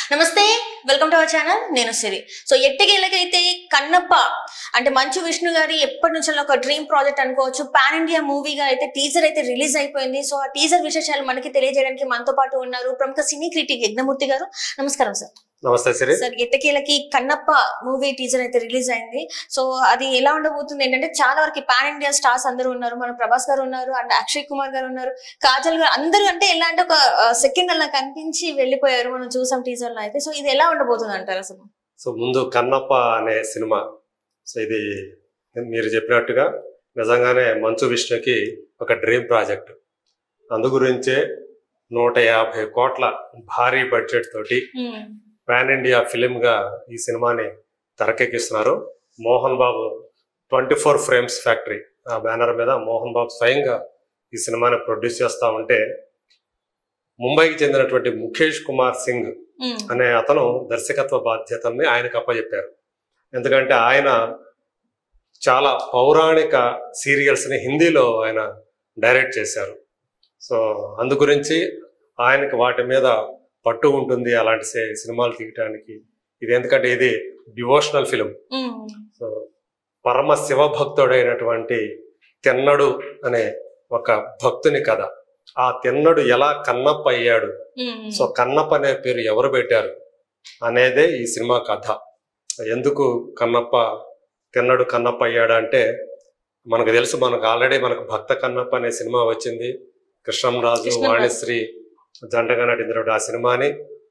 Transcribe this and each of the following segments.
నమస్తే welcome to our channel నేను సిరి so ఎట్టకేళ్ళకైతే Kannappa అంటే మంచు విష్ణు గారి ఎప్పటి నుంచి ఒక డ్రీమ్ ప్రాజెక్ట్ అనుకోవచ్చు పాన్ ఇండియా మూవీగా అయితే టీజర్ అయితే రిలీజ్ అయిపోయింది సో ఆ టీజర్ విశేషాలు మనకి తెలియజేయడానికి మనతో పాటు ఉన్నారు ప్రముఖ సినీ క్రిటిక్ యజ్ఞమూర్తి గారు నమస్కారం సార్ నమస్తే సిరి సార్ ఎట్టకేలకి కన్నప్ప మూవీ టీజర్ అయితే రిలీజ్ అయింది సో అది ఎలా ఉండబోతుంది ఏంటంటే చాలా వరకు పాన్ ఇండియా స్టార్స్ అందరూ ఉన్నారు మన ప్రభాస్ గారు ఉన్నారు అండ్ అక్షయ్ కుమార్ గారు ఉన్నారు కాజల్ గారు అందరూ అంటే ఎలా అంటే ఒక సెకండ్ అలా కనిపించి వెళ్ళిపోయారు మనం చూసాం టీజర్ లో అయితే సో ఇది ఎలా ఉండబోతుంది అంటారు అసలు సో ముందు కన్నప్ప అనే సినిమా సో ఇది మీరు చెప్పినట్టుగా నిజంగానే మంచు విష్ణుకి ఒక డ్రీమ్ ప్రాజెక్ట్ అందు గురించే నూట యాభై కోట్ల భారీ బడ్జెట్ తోటి పాన్ ఇండియా ఫిలిం గా ఈ సినిమాని తెరకెక్కిస్తున్నారు Mohan Babu twenty four frames factory ఆ బ్యానర్ మీద మోహన్ బాబు స్వయంగా ఈ సినిమాని ప్రొడ్యూస్ చేస్తా ఉంటే ముంబైకి చెందినటువంటి ముఖేష్ కుమార్ సింగ్ ఉమ్, అనే అతను దర్శకత్వ బాధ్యతల్ని ఆయనకు అప్పచెప్పారు ఎందుకంటే ఆయన చాలా పౌరాణిక సీరియల్స్ ని హిందీలో ఆయన డైరెక్ట్ చేశారు సో అందు గురించి ఆయనకి వాటి మీద పట్టు ఉంటుంది అలాంటి సి- సినిమాలు తీయటానికి ఇది ఎందుకంటే ఇది డివోషనల్ ఫిలిం ఉమ్, సో పరమ శివభక్తుడైనటువంటి తెన్నడు అనే ఒక భక్తుని కథ ఆ తెన్నడు ఎలా కన్నప్ప అయ్యాడు ఉమ్, సో కన్నప్ప అనే పేరు ఎవరు పెట్టారు అనేదే ఈ సినిమా కథ ఎందుకు కన్నప్ప తిన్నడు కన్నప్ప అయ్యాడు అంటే మనకు తెలుసు మనకు ఆల్రెడీ మనకు భక్త కన్నప్ప అనే సినిమా వచ్చింది కృష్ణంరాజు కృష్ణంరాజు. వాణిశ్రీ జంటగా నటించినటువంటి ఆ సినిమాని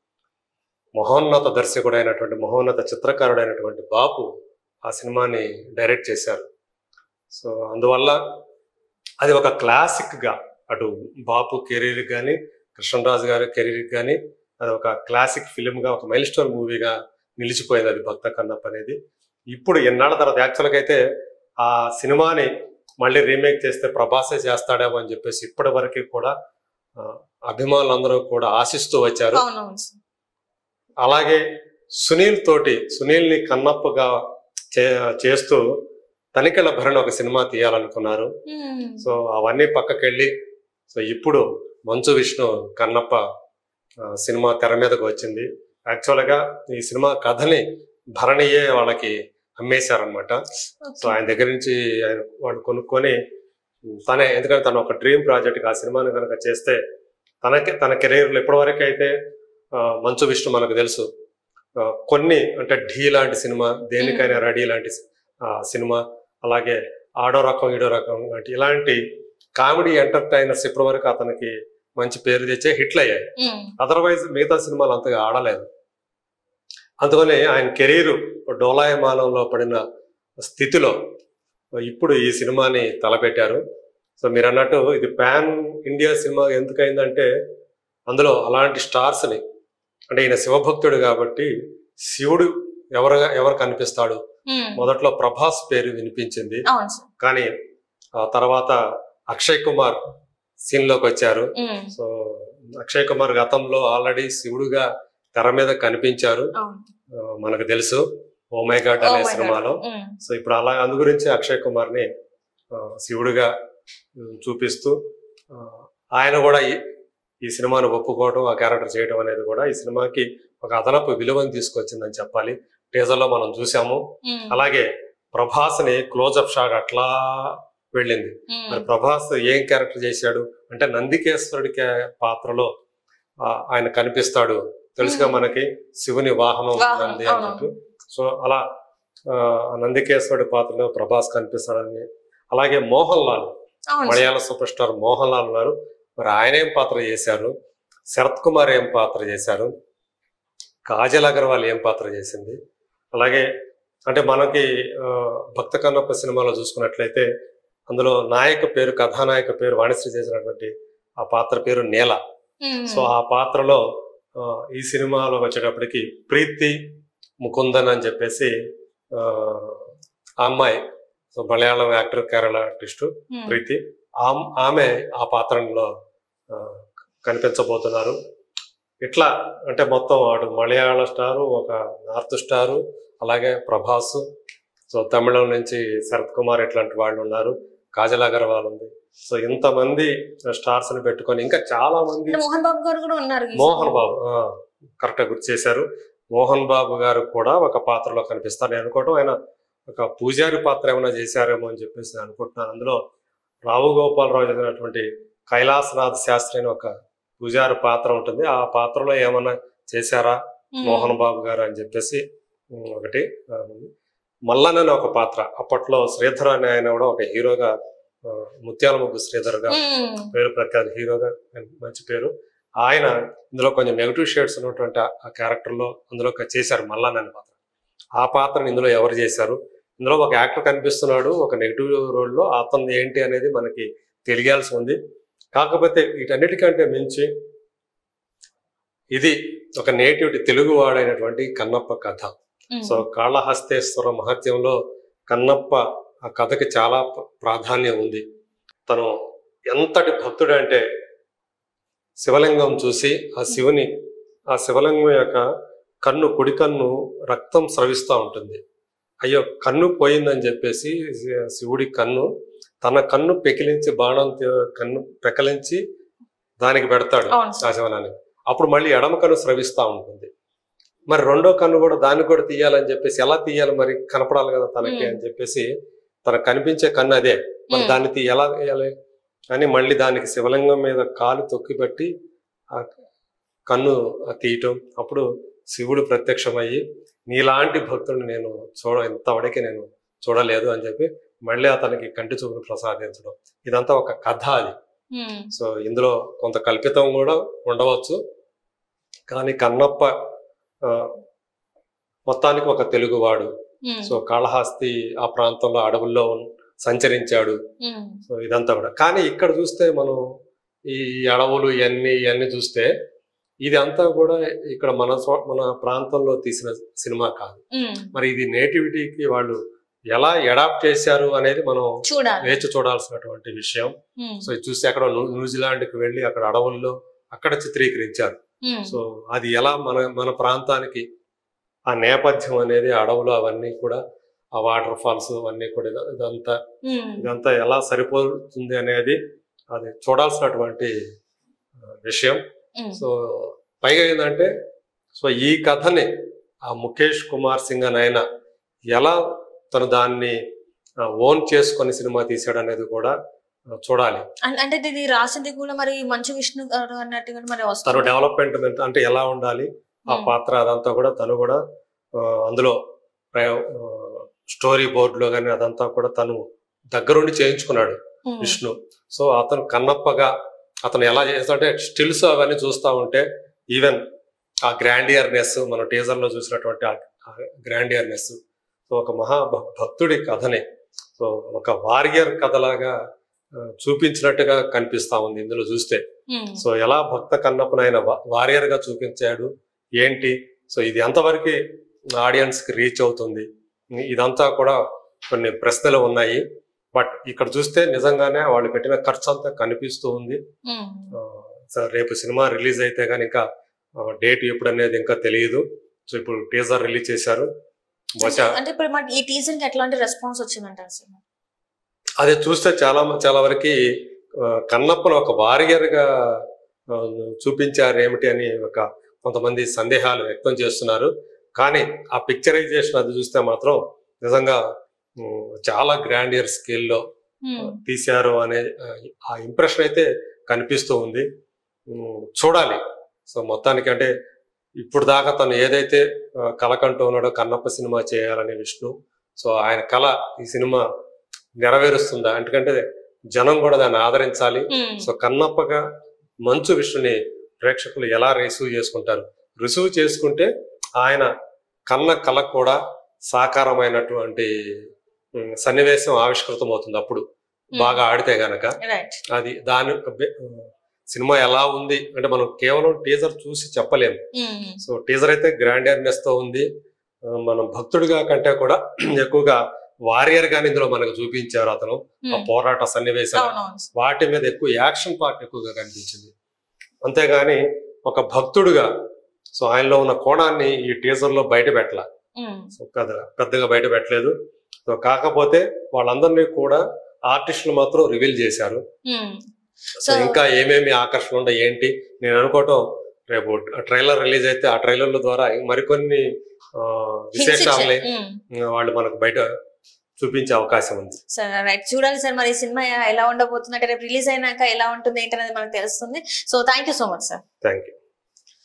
మహోన్నత దర్శకుడైనటువంటి మహోన్నత చిత్రకారుడైనటువంటి బాపు ఆ సినిమాని డైరెక్ట్ చేశారు సో అందువల్ల అది ఒక క్లాసిక్ గా అటు బాపు కెరీర్ కానీ కృష్ణరాజు గారి కెరీర్ కానీ అది ఒక క్లాసిక్ ఫిలిం గా ఒక మైల్ స్టోన్ మూవీగా నిలిచిపోయింది అది భక్త కన్నప్ప అనేది ఇప్పుడు ఎన్నాళ్ళ తర్వాత యాక్చువల్గా అయితే ఆ సినిమాని మళ్ళీ రీమేక్ చేస్తే ప్రభాసే చేస్తాడేమో అని చెప్పేసి ఇప్పటి వరకు కూడా ఆ, అభిమానులందరూ కూడా ఆశిస్తూ వచ్చారు అవునవును సార్. అలాగే సునీల్ తోటి సునీల్ ని కన్నప్పగా చే- చేస్తూ తనికెళ్ళ భరణి ఒక సినిమా తీయాలనుకున్నారు ఉమ్, సో అవన్నీ పక్కకెళ్ళి సో ఇప్పుడు మంచు విష్ణు కన్నప్ప ఆ, సినిమా తెర మీదకి వచ్చింది యాక్చువల్గా ఈ సినిమా కథని భరణియే వాళ్ళకి అమ్మేశారనమాట సో ఓకే. ఆయన దగ్గర నుంచి ఆయన వాడు కొనుక్కొని తనే ఎందుకంటే తను ఒక డ్రీమ్ ప్రాజెక్ట్ ఆ సినిమాని కనుక చేస్తే తనకి తన కెరీర్లో ఇప్పటివరకు అయితే ఆ, మంచు విష్ణు మనకు తెలుసు ఆ, కొన్ని అంటే ఢీ లాంటి సినిమా దేనికైనా రెడీ లాంటి ఆ, సినిమా అలాగే ఆడో రకం ఈడో రకం లాంటి ఇలాంటి కామెడీ ఎంటర్టైనర్స్ ఇప్పటివరకు అతనికి మంచి పేరు తెచ్చే హిట్లు అయ్యాయి ఉమ్, అదర్వైజ్ మిగతా సినిమాలు అంతగా ఆడలేదు అందుకని ఆయన కెరీర్ డోలాయమానంలో పడిన స్థితిలో ఇప్పుడు ఈ సినిమాని తలపెట్టారు సో మీరు అన్నట్టు ఇది పాన్ ఇండియా సినిమా ఎందుకైందంటే అందులో అలాంటి స్టార్స్ ని అంటే ఈయన శివభక్తుడు కాబట్టి శివుడు ఎవరు ఎవరు కనిపిస్తాడు ఉమ్, మొదట్లో ప్రభాస్ పేరు వినిపించింది అవును సార్ కానీ ఆ తర్వాత అక్షయ్ కుమార్ సీన్ లోకి వచ్చారు ఉమ్, సో అక్షయ్ కుమార్ గతంలో ఆల్రెడీ శివుడుగా తెర మీద కనిపించారు అవును ఆ, మనకు తెలుసు ఓ మై గాడ్ Oh అనే my God. సినిమాలో ఉమ్, సో ఇప్పుడు అలా అందు గురించి అక్షయ్ కుమార్ ని ఆ, శివుడిగా ఉమ్, చూపిస్తూ ఆ, ఆయన కూడా ఈ ఈ సినిమాను ఒప్పుకోవడం ఆ క్యారెక్టర్ చేయడం అనేది కూడా ఈ సినిమాకి ఒక అదనపు విలువను తీసుకొచ్చిందని చెప్పాలి టీజర్ లో మనం చూసాము ఉమ్, అలాగే ప్రభాస్ ని క్లోజ్అప్ షాట్ అట్లా వెళ్ళింది ఉమ్, మరి ప్రభాస్ ఏం క్యారెక్టర్ చేశాడు అంటే నందికేశ్వరుడి కే- పాత్రలో ఆ, ఆయన కనిపిస్తాడు తెలుసుగా మ్మ్. మనకి శివుని వాహనం వాహనం, నంది అవును. అన్నట్టు సో అలా ఆ, నందికేశ్వరుడి పాత్రలో ప్రభాస్ కనిపిస్తాడని అలాగే మోహన్ లాల్ అవును సార్. మలయాళ సూపర్ స్టార్ మోహన్ లాల్ ఉన్నారు మరి ఆయన ఏం పాత్ర చేశారు శరత్ కుమార్ ఏం పాత్ర చేశారు కాజల్ అగర్వాల్ ఏం పాత్ర చేసింది అలాగే అంటే మనకి ఆ, భక్త కన్నప్ప సినిమాలో చూసుకున్నట్లయితే అందులో నాయక పేరు కథానాయక పేరు వాణిశ్రీ చేసినటువంటి ఆ పాత్ర పేరు నేల ఉమ్, సో ఆ పాత్రలో ఆ, ఈ సినిమాలో వచ్చేటప్పటికి ప్రీతి ముకుందన్ అని చెప్పేసి ఆ, ఆ అమ్మాయి so Malayalam actor Kerala artist um, Preethi ఆమ్- ఆమె ఆ పాత్రలో ఆ, కనిపించబోతున్నారు ఇట్లా అంటే మొత్తం వాడు మలయాళ స్టారు ఒక నార్త్ స్టారు అలాగే ప్రభాస్ సో తమిళం నుంచి శరత్ కుమార్ ఇట్లాంటి వాళ్ళు ఉన్నారు కాజల్ అగర్వాల్ ఉంది సో ఇంతమంది స్టార్స్ ని పెట్టుకొని ఇంకా చాలా మంది అంటే మోహన్ బాబు గారు కూడా ఉన్నారు ఈ మోహన్ సినిమాలో. బాబు ఆ, కరెక్ట్గా గుర్తు చేశారు మోహన్ బాబు గారు కూడా ఒక పాత్రలో కనిపిస్తారు నేను అనుకోవటం ఆయన ఒక పూజారి పాత్ర ఏమైనా చేశారేమో అని చెప్పేసి నేను అనుకుంటున్నాను అందులో రావు గోపాలరావు చదివినటువంటి కైలాసనాథ్ శాస్త్రి అని ఒక పూజారి పాత్ర ఉంటుంది ఆ పాత్రలో ఏమన్నా చేశారా ఉమ్. మోహన్ బాబు గారు అని చెప్పేసి ఉమ్, ఒకటి ఆ, ఉంది. మల్లన్ అనే ఒక పాత్ర అప్పట్లో శ్రీధర్ అనే ఆయన కూడా ఒక హీరోగా ఆ, ముత్యాల ముగ్గు శ్రీధర్ గా ఉమ్. పేరు ప్రఖ్యాత హీరోగా మంచి పేరు ఆయన ఇందులో కొంచెం నెగిటివ్ షేడ్స్ ఉన్నటువంటి ఆ- ఆ క్యారెక్టర్ లో అందులో ఒక చేశారు మల్లన్ అనే పాత్ర ఆ పాత్రను ఇందులో ఎవరు చేశారు ఇందులో ఒక యాక్టర్ కనిపిస్తున్నాడు ఒక నెగిటివ్ రోల్లో అతను ఏంటి అనేది మనకి తెలియాల్సి ఉంది కాకపోతే వీటన్నిటికంటే మించి ఇది ఒక నేటివ్ తెలుగు వాడైనటువంటి కన్నప్ప కథ ఉమ్. సో కాళహస్తేశ్వర మహత్యంలో కన్నప్ప ఆ కథకి చాలా ప- ప్రాధాన్యం ఉంది తను ఎంతటి భక్తుడు అంటే శివలింగం చూసి ఆ శివుని ఆ శివలింగం యొక్క కన్ను కుడి కన్ను రక్తం స్రవిస్తూ ఉంటుంది అయ్యో కన్ను పోయిందని చెప్పేసి శి- శివుడి కన్ను తన కన్ను పెకిలించి బాణం తీ- కన్ను పెకలించి దానికి పెడతాడు అవును సార్. ఆ శివనానికి అప్పుడు మళ్ళీ ఎడమ కన్ను స్రవిస్తూ ఉంటుంది మరి రెండో కన్ను కూడా దాన్ని కూడా తీయాలని చెప్పేసి ఎలా తీయాలి మరి కనపడాలి కదా తనకి మ్మ్. అని చెప్పేసి తనకు కనిపించే కన్ను అదే మరి ఉమ్. దాన్ని తీ ఎలా తీయాలి అని మళ్ళీ దానికి శివలింగం మీద కాలు తొక్కిపెట్టి ఆ కన్ను ఆ తీయటం అప్పుడు శివుడు ప్రత్యక్షమయ్యి నీలాంటి భక్తుడిని నేను చూడ ఇంతవరకు నేను చూడలేదు అని చెప్పి మళ్ళీ అతనికి కంటి చూపును ప్రసాదించడం ఇదంతా ఒక కథ అది ఉమ్. సో ఇందులో కొంత కల్పితం కూడా ఉండవచ్చు కానీ కన్నప్ప ఆ, మొత్తానికి ఒక తెలుగువాడు ఉమ్. సో కాళహస్తి ఆ ప్రాంతంలో అడవుల్లో ఉన్- సంచరించాడు ఉమ్. సో ఇదంతా కూడా కానీ ఇక్కడ చూస్తే మనం ఈ అడవులు ఇవన్నీ ఇవన్నీ చూస్తే ఇది అంతా కూడా ఇక్కడ మన చో- మన ప్రాంతంలో తీసిన సినిమా కాదు ఉమ్. మరి ఇది నేటివిటీకి వాళ్ళు ఎలా అడాప్ట్ చేశారు అనేది మనం చూడాలి వేచి చూడాల్సినటువంటి విషయం ఉమ్. సో ఇది చూస్తే అక్కడ న్యూ- న్యూజిలాండ్కి వెళ్ళి అక్కడ అడవుల్లో అక్కడ చిత్రీకరించారు ఉమ్. సో అది ఎలా మన మన ప్రాంతానికి ఆ నేపథ్యం అనేది ఆ అడవులు అవన్నీ కూడా ఆ వాటర్ ఫాల్స్ అవన్నీ కూడా ఇద- ఇదంతా ఉమ్. ఇదంతా ఎలా సరిపోతుంది అనేది అది చూడాల్సినటువంటి ఆ, విషయం ఉమ్. సో పైగా ఏంటంటే సో ఈ కథని ఆ ముఖేష్ కుమార్ సింగ్ అని ఆయన ఎలా తను దాన్ని ఓన్ చేసుకొని సినిమా తీసాడు అనేది కూడా ఆ, చూడాలి అం- అంటే ఇది రాసింది కూడా మరి మంచు విష్ణు గారు అన్నట్టుగా మరి తను వస్తుంది డెవలప్మెంట్ మీద అంటే ఎలా ఉండాలి ఆ ఉమ్. పాత్ర అదంతా కూడా తను కూడా ఆ, అందులో స్టోరీ బోర్డులో కానీ అదంతా కూడా తను దగ్గరుండి చేయించుకున్నాడు ఉమ్. విష్ణు సో అతను కన్నప్పగా అతను ఎలా చేస్తాడంటే స్టిల్స్ అవన్నీ చూస్తూ ఉంటే ఈవెన్ ఆ గ్రాండియర్నెస్ మన టీజర్ లో చూసినటువంటి ఆ గ్రాండియర్నెస్ సో ఒక మహా భ- భక్తుడి కథని సో ఒక వారియర్ కథలాగా ఆ, చూపించినట్టుగా కనిపిస్తా ఉంది ఇందులో చూస్తే ఉమ్. సో ఎలా భక్త కన్నప్పను ఆయన వారియర్ గా చూపించాడు ఏంటి సో ఇది ఎంతవరకు ఆడియన్స్ కి రీచ్ అవుతుంది ఇదంతా కూడా కొన్ని ప్రశ్నలు ఉన్నాయి బట్ ఇక్కడ చూస్తే నిజంగానే వాళ్ళు పెట్టిన ఖర్చు అంతా కనిపిస్తూ ఉంది ఉమ్. ఆ, సో రేపు సినిమా రిలీజ్ అయితే కానీ ఇంకా డేట్ ఎప్పుడు అనేది ఇంకా తెలియదు సో ఇప్పుడు టీజర్ రిలీజ్ చేశారు బహుశా అంటే ఇప్పుడు మనకి ఈ టీజర్ కి ఎట్లాంటి రెస్పాన్స్ వచ్చిందంటారు సార్ అది చూస్తే చాలా చాలా వరకు కన్నప్పను ఒక వారియర్ గా ఆ, చూపించారు ఏమిటి అని ఒక కొంతమంది సందేహాలు వ్యక్తం చేస్తున్నారు కానీ ఆ పిక్చరైజేషన్ అది చూస్తే మాత్రం నిజంగా ఉమ్, చాలా గ్రాండియర్ స్కేల్లో ఉమ్. తీశారు అనే ఆ, ఆ ఇంప్రెషన్ అయితే కనిపిస్తూ ఉంది ఉమ్, చూడాలి సో మొత్తానికి అంటే ఇప్పుడు దాకా తను ఏదైతే ఆ, కలకంటూ ఉన్నాడో కన్నప్ప సినిమా చేయాలని విష్ణు సో ఆయన కళ ఈ సినిమా నెరవేరుస్తుందా ఎందుకంటే జనం కూడా దాన్ని ఆదరించాలి ఉమ్. సో కన్నప్పగా మంచు విష్ణుని ప్రేక్షకులు ఎలా రిసీవ్ చేసుకుంటారు రిసీవ్ చేసుకుంటే ఆయన కన్న కళ కూడా సాకారమైనటువంటి ఉమ్, సన్నివేశం ఆవిష్కృతం అవుతుంది అప్పుడు బాగా ఆడితే గనక రైట్ అది దాని బె- సినిమా ఎలా ఉంది అంటే మనం కేవలం టీజర్ చూసి చెప్పలేము ఉమ్. సో టీజర్ అయితే గ్రాండియర్నెస్ తో ఉంది ఆ, మనం భక్తుడిగా కంటే కూడా ఎక్కువగా వారియర్ గాని ఇందులో మనకు చూపించారు అతను ఆ ఉమ్. పోరాట సన్నివేశాలు అవునవును వాటి మీద ఎక్కువ యాక్షన్ పార్ట్ ఎక్కువగా కనిపించింది అంతేగాని ఒక భక్తుడుగా సో ఆయనలో ఉన్న కోణాన్ని ఈ టీజర్ లో బయట పెట్టాల ఉమ్. సో పెద్దగా పెద్దగా బయట పెట్టలేదు సో కాకపోతే వాళ్ళందరినీ కూడా ఆర్టిస్టులు మాత్రం రివీల్ చేశారు ఉమ్. సో So- ఇంకా ఏమేమి ఆకర్షణ ఉండే ఏంటి నేను అనుకోవటం రేపు ట్రైలర్ రిలీజ్ అయితే ఆ ట్రైలర్ల ద్వారా మరికొన్ని ఆ, విశేషాలని ఉమ్. వాళ్ళు మనకు బయట చూపించే అవకాశం ఉంది సరే రైట్ చూడాలి సార్ మరి ఈ సినిమా ఎలా ఉండబోతుంది అంటే రేపు రిలీజ్ అయినాక ఎలా ఉంటుంది ఏంటనేది మనకు తెలుస్తుంది so thank you so much sir thank you